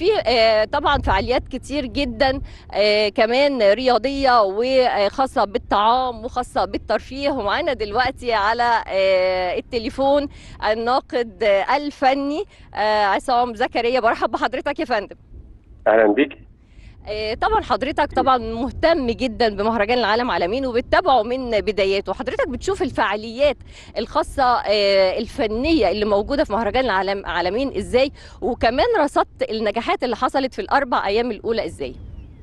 في طبعا فعاليات كتير جدا كمان رياضيه وخاصه بالطعام وخاصه بالترفيه ومعانا دلوقتي على التليفون الناقد الفني عصام زكريا برحب بحضرتك يا فندم اهلا بيك طبعا حضرتك طبعا مهتم جدا بمهرجان العالم عالمين وبتتابعه من بداياته حضرتك بتشوف الفعاليات الخاصة الفنية اللي موجودة في مهرجان العالم عالمين ازاي وكمان رصدت النجاحات اللي حصلت في الأربع أيام الأولى ازاي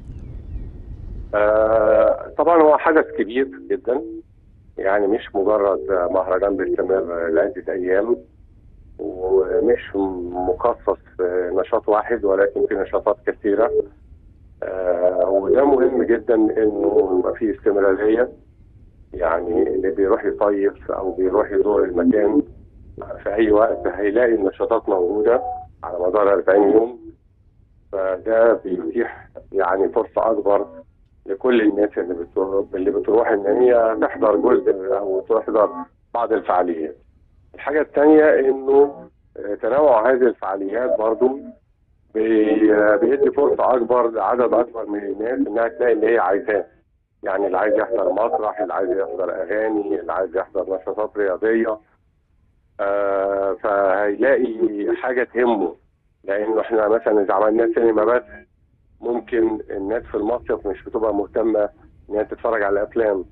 آه طبعا هو حدث كبير جدا يعني مش مجرد مهرجان بيستمر لعدة أيام ومش مخصص في نشاط واحد ولكن في نشاطات كثيرة آه وده مهم جدا انه يبقى فيه استمراريه يعني اللي بيروح يصيف او بيروح يزور المكان في اي وقت هيلاقي النشاطات موجوده على مدار 40 يوم فده بيتيح يعني فرصه اكبر لكل الناس اللي بتروح اللي بتروح ان هي تحضر جزء او تحضر بعض الفعاليات. الحاجه الثانيه انه تنوع هذه الفعاليات برضو بيدي فرصه اكبر لعدد اكبر من الناس انها تلاقي اللي هي عايزاه يعني اللي عايز يحضر مسرح اللي عايز يحضر اغاني اللي عايز يحضر نشاطات رياضيه آه فهيلاقي حاجه تهمه لانه احنا مثلا اذا عملنا سينما بس ممكن الناس في المصيف مش بتبقى مهتمه ان هي تتفرج على الافلام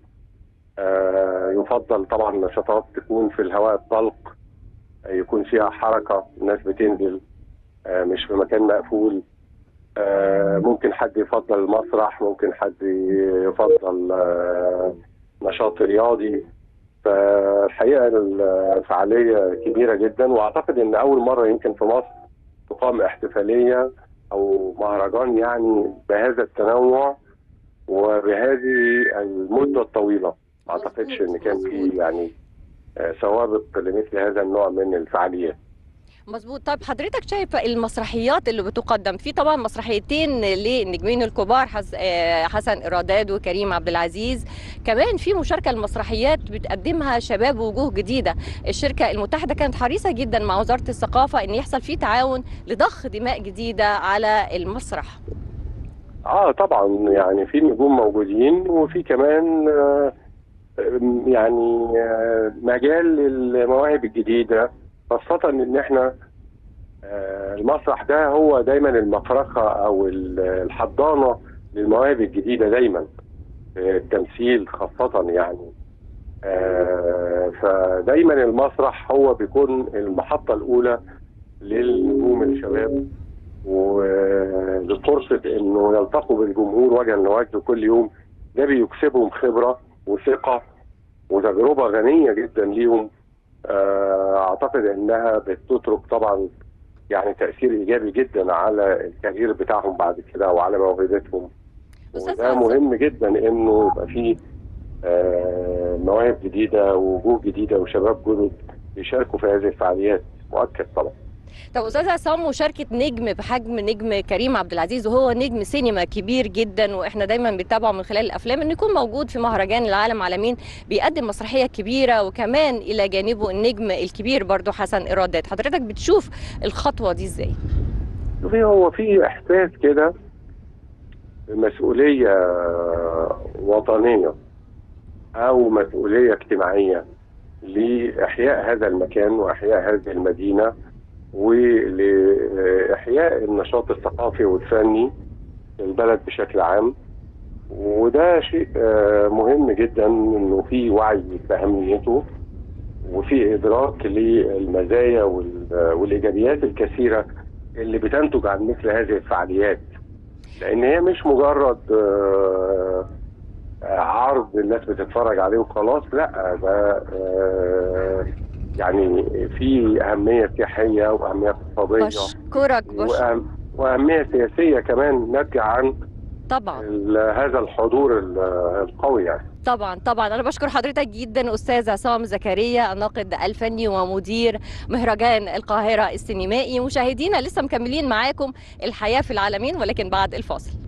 آه يفضل طبعا النشاطات تكون في الهواء الطلق يكون فيها حركه الناس بتنزل مش في مكان مقفول ممكن حد يفضل المسرح ممكن حد يفضل نشاط رياضي فالحقيقه الفعاليه كبيره جدا واعتقد ان اول مره يمكن في مصر تقام احتفاليه او مهرجان يعني بهذا التنوع وبهذه المده الطويله ما اعتقدش ان كان في يعني سوابق لمثل هذا النوع من الفعاليات مظبوط طيب حضرتك شايف المسرحيات اللي بتقدم في طبعا مسرحيتين للنجمين الكبار حسن إراداد وكريم عبد العزيز كمان في مشاركة المسرحيات بتقدمها شباب وجوه جديدة الشركة المتحدة كانت حريصة جدا مع وزارة الثقافة ان يحصل فيه تعاون لضخ دماء جديدة على المسرح اه طبعا يعني في نجوم موجودين وفي كمان آه يعني آه مجال للمواهب الجديده خاصة إن إحنا المسرح ده هو دايما المفرخة أو الحضانة للمواهب الجديدة دايما التمثيل خاصة يعني فدايما المسرح هو بيكون المحطة الأولى للنجوم الشباب ولفرصة إنه يلتقوا بالجمهور وجها لوجه كل يوم ده بيكسبهم خبرة وثقة وتجربة غنية جدا ليهم اعتقد انها بتترك طبعا يعني تاثير ايجابي جدا على الكارير بتاعهم بعد كده وعلى موهبتهم وده مهم جدا انه يبقى فيه مواهب جديده ووجوه جديده وشباب جدد يشاركوا في هذه الفعاليات مؤكد طبعا طب استاذ عصام مشاركه نجم بحجم نجم كريم عبد العزيز وهو نجم سينما كبير جدا واحنا دايما بنتابعه من خلال الافلام انه يكون موجود في مهرجان العالم عالمين بيقدم مسرحيه كبيره وكمان الى جانبه النجم الكبير برضه حسن ارادات حضرتك بتشوف الخطوه دي ازاي؟ شوفي هو في احساس كده مسؤوليه وطنيه او مسؤوليه اجتماعيه لاحياء هذا المكان واحياء هذه المدينه ولإحياء النشاط الثقافي والفني في البلد بشكل عام وده شيء مهم جدا انه في وعي باهميته وفي ادراك للمزايا والايجابيات الكثيره اللي بتنتج عن مثل هذه الفعاليات لان هي مش مجرد عرض الناس بتتفرج عليه وخلاص لا ده يعني في اهميه سياحيه واهميه اقتصاديه بشكرك بشكرك واهميه سياسيه كمان ناتجه عن طبعا هذا الحضور القوي يعني طبعا طبعا انا بشكر حضرتك جدا استاذ عصام زكريا الناقد الفني ومدير مهرجان القاهره السينمائي مشاهدينا لسه مكملين معاكم الحياه في العالمين ولكن بعد الفاصل